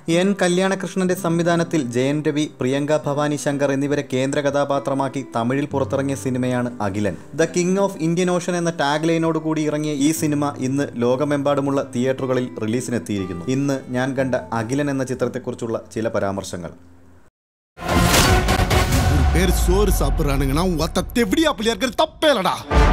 N കല്യാണകൃഷ്ണന്റെ സംവിധാനത്തിൽ ജയൻ രവി പ്രിയങ്ക ഭവാനി ശങ്കർ എന്നിവരെ കേന്ദ്ര കഥാപാത്രമാക്കി തമിഴിൽ പുറത്തിറങ്ങിയ സിനിമയാണ് Akhilan the king of Indian ocean എന്ന ടാഗ് ലൈനോട് കൂടി ഇറങ്ങിയ ഈ സിനിമ ഇന്ന് ലോകമെമ്പാടുമുള്ള തിയേറ്ററുകളിൽ റിലീസിനെത്തിയിരിക്കുന്നു ഇന്ന് ഞാൻ കണ്ട അഖിലൻ എന്ന ചിത്രത്തെക്കുറിച്ചുള്ള ചില പരാമർശങ്ങൾ ஒரு பேர் சோறு சாப்பிடுறானுங்கன்னா ஒத்த தெவிடியா பிள்ளையா இருக்கிறது தப்பே இல்லடா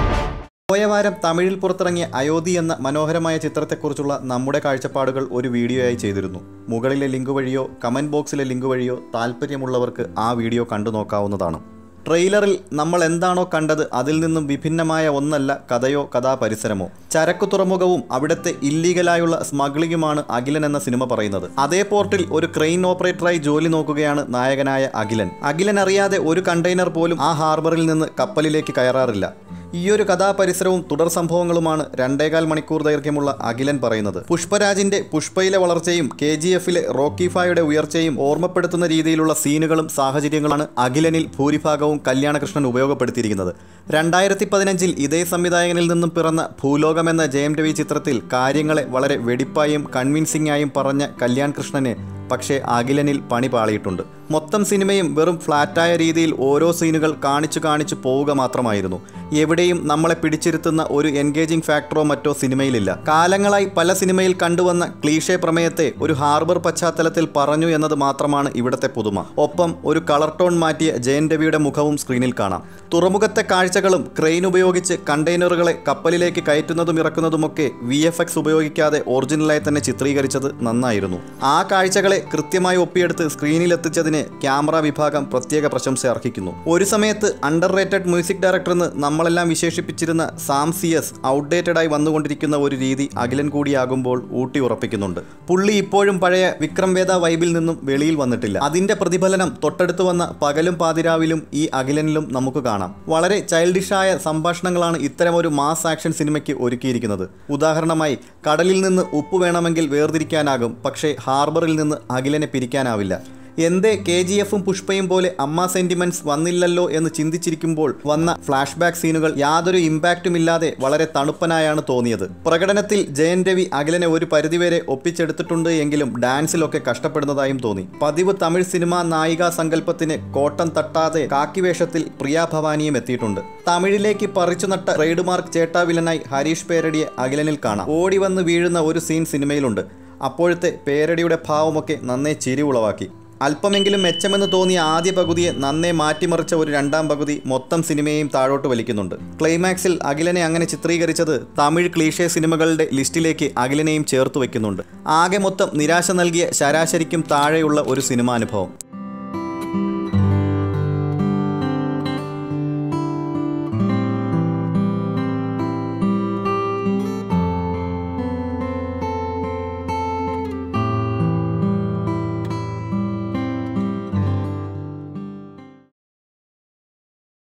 പോയ വാരം തമിഴിൽ പുറത്തിറങ്ങിയ അയോധ്യ എന്ന മനോഹരമായ ചിത്രത്തെക്കുറിച്ചുള്ള നമ്മുടെ കാഴ്ചപ്പാടുകൾ ഒരു വീഡിയോയായി ചെയ്തിരുന്നു മുകളിലെ ലിങ്ക് വഴിയോ കമൻറ്റ് ബോക്സിലെ ലിങ്ക് വഴിയോ താല്പര്യമുള്ളവർക്ക് ആ വീഡിയോ കണ്ടു നോക്കാവുന്നതാണ് ട്രെയിലറിൽ നമ്മൾ എന്താണോ കണ്ടത് അതിൽ നിന്നും വിഭിന്നമായ ഒന്നല്ല കഥയോ കഥാപരിസരമോ ചരക്കു തുറമുഖവും അവിടുത്തെ ഇല്ലീഗലായുള്ള സ്മഗ്ലിങ്ങുമാണ് അഖിലൻ എന്ന സിനിമ പറയുന്നത് അതേ പോർട്ടിൽ ഒരു ക്രെയിൻ ഓപ്പറേറ്ററായി ജോലി നോക്കുകയാണ് നായകനായ അഖിലൻ അഖിലൻ അറിയാതെ ഒരു കണ്ടെയ്നർ പോലും ആ ഹാർബറിൽ നിന്ന് കപ്പലിലേക്ക് കയറാറില്ല ഈയൊരു കഥാപരിസരവും തുടർ സംഭവങ്ങളുമാണ് രണ്ടേകാൽ മണിക്കൂർ ദൈർഘ്യമുള്ള അഖിലൻ പറയുന്നത് പുഷ്പരാജിന്റെ പുഷ്പയിലെ വളർച്ചയും കെ ജി എഫിലെ റോക്കി ഫായുടെ ഉയർച്ചയും ഓർമ്മപ്പെടുത്തുന്ന രീതിയിലുള്ള സീനുകളും സാഹചര്യങ്ങളാണ് അഖിലനിൽ ഭൂരിഭാഗവും കല്യാണകൃഷ്ണൻ ഉപയോഗപ്പെടുത്തിയിരിക്കുന്നത് രണ്ടായിരത്തി പതിനഞ്ചിൽ ഇതേ സംവിധായകനിൽ നിന്നും പിറന്ന ഭൂലോകം എന്ന ജയം രവി ചിത്രത്തിൽ കാര്യങ്ങളെ വളരെ വെടിപ്പായും കൺവിൻസിംഗ് ആയും പറഞ്ഞ കല്യാൺ കൃഷ്ണന് പക്ഷേ അഖിലനിൽ പണി പാളിയിട്ടുണ്ട് മൊത്തം സിനിമയും വെറും ഫ്ലാറ്റായ രീതിയിൽ ഓരോ സീനുകൾ കാണിച്ചു കാണിച്ചു പോവുക മാത്രമായിരുന്നു എവിടെയും നമ്മളെ പിടിച്ചിരുത്തുന്ന ഒരു എൻഗേജിംഗ് ഫാക്ടറോ മറ്റോ സിനിമയിലില്ല കാലങ്ങളായി പല സിനിമയിൽ കണ്ടുവന്ന ക്ലീഷേ പ്രമേയത്തെ ഒരു ഹാർബർ പശ്ചാത്തലത്തിൽ പറഞ്ഞു എന്നത് മാത്രമാണ് ഇവിടുത്തെ പുതുമ ഒപ്പം ഒരു കളർ ടോൺ മാറ്റിയ ജയൻ രവിയുടെ മുഖവും സ്ക്രീനിൽ കാണാം തുറമുഖത്തെ കാഴ്ചകളും ക്രെയിൻ ഉപയോഗിച്ച് കണ്ടെയ്നറുകളെ കപ്പലിലേക്ക് കയറ്റുന്നതും ഇറക്കുന്നതുമൊക്കെ വി എഫ് എക്സ് ഉപയോഗിക്കാതെ ഒറിജിനലായി തന്നെ ചിത്രീകരിച്ചത് നന്നായിരുന്നു ആ കാഴ്ചകളെ കൃത്യമായി ഒപ്പിയെടുത്ത് സ്ക്രീനിൽ എത്തിച്ചതിന് ക്യാമറ വിഭാഗം പ്രത്യേക പ്രശംസ അർഹിക്കുന്നു ഒരു സമയത്ത് അണ്ടർ റേറ്റഡ് മ്യൂസിക് ഡയറക്ടർ എന്ന് നമ്മളെല്ലാം വിശേഷിപ്പിച്ചിരുന്ന സാം സി എസ് ഔട്ട്ഡേറ്റഡ് ആയി വന്നുകൊണ്ടിരിക്കുന്ന ഒരു രീതി അഖിലൻ കൂടിയാകുമ്പോൾ ഊട്ടി ഉറപ്പിക്കുന്നുണ്ട് പുള്ളി ഇപ്പോഴും പഴയ വിക്രം വേദ വൈബിൽ നിന്നും വെളിയിൽ വന്നിട്ടില്ല അതിന്റെ പ്രതിഫലനം തൊട്ടടുത്ത് വന്ന പകലും പാതിരാവിലും ഈ അഖിലനിലും നമുക്ക് കാണാം വളരെ ചൈൽഡിഷായ സംഭാഷണങ്ങളാണ് ഇത്തരമൊരു മാസ് ആക്ഷൻ സിനിമയ്ക്ക് ഒരുക്കിയിരിക്കുന്നത് ഉദാഹരണമായി കടലിൽ നിന്ന് ഉപ്പ് വേണമെങ്കിൽ വേർതിരിക്കാനാകും പക്ഷേ ഹാർബറിൽ നിന്ന് അഖിലനെ പിരിക്കാനാവില്ല എന്തേ കെ ജി എഫും പുഷ്പയും പോലെ അമ്മ സെന്റിമെന്റ്സ് വന്നില്ലല്ലോ എന്ന് ചിന്തിച്ചിരിക്കുമ്പോൾ വന്ന ഫ്ലാഷ് ബാക്ക് സീനുകൾ യാതൊരു ഇമ്പാക്റ്റും ഇല്ലാതെ വളരെ തണുപ്പനായാണ് തോന്നിയത് പ്രകടനത്തിൽ ജയൻ രവി അഖിലനെ ഒരു പരിധിവരെ ഒപ്പിച്ചെടുത്തിട്ടുണ്ട് എങ്കിലും ഡാൻസിലൊക്കെ കഷ്ടപ്പെടുന്നതായും തോന്നി പതിവ് തമിഴ് സിനിമാ നായികാ സങ്കല്പത്തിന് കോട്ടം തട്ടാതെ കാക്കി വേഷത്തിൽ പ്രിയ ഭവാനിയും എത്തിയിട്ടുണ്ട് തമിഴിലേക്ക് പറിച്ചു നട്ട ട്രേഡ് മാർക്ക് ചേട്ടാ വില്ലനായി ഹരീഷ് പേരടിയെ അഖിലനിൽ കാണാം ഓടി വന്ന് വീഴുന്ന ഒരു സീൻ സിനിമയിലുണ്ട് അപ്പോഴത്തെ പേരടിയുടെ ഭാവമൊക്കെ നന്നേ ചിരി ഉളവാക്കി അല്പമെങ്കിലും മെച്ചമെന്ന് തോന്നിയ ആദ്യ പകുതിയെ നന്നേ മാറ്റിമറിച്ച ഒരു രണ്ടാം പകുതി മൊത്തം സിനിമയെയും താഴോട്ട് വലിക്കുന്നുണ്ട് ക്ലൈമാക്സിൽ അഖിലനെ അങ്ങനെ ചിത്രീകരിച്ചത് തമിഴ് ക്ലീഷേ സിനിമകളുടെ ലിസ്റ്റിലേക്ക് അഖിലനെയും ചേർത്ത് വയ്ക്കുന്നുണ്ട് ആകെ മൊത്തം നിരാശ നൽകിയ ശരാശരിക്കും താഴെയുള്ള ഒരു സിനിമാനുഭവം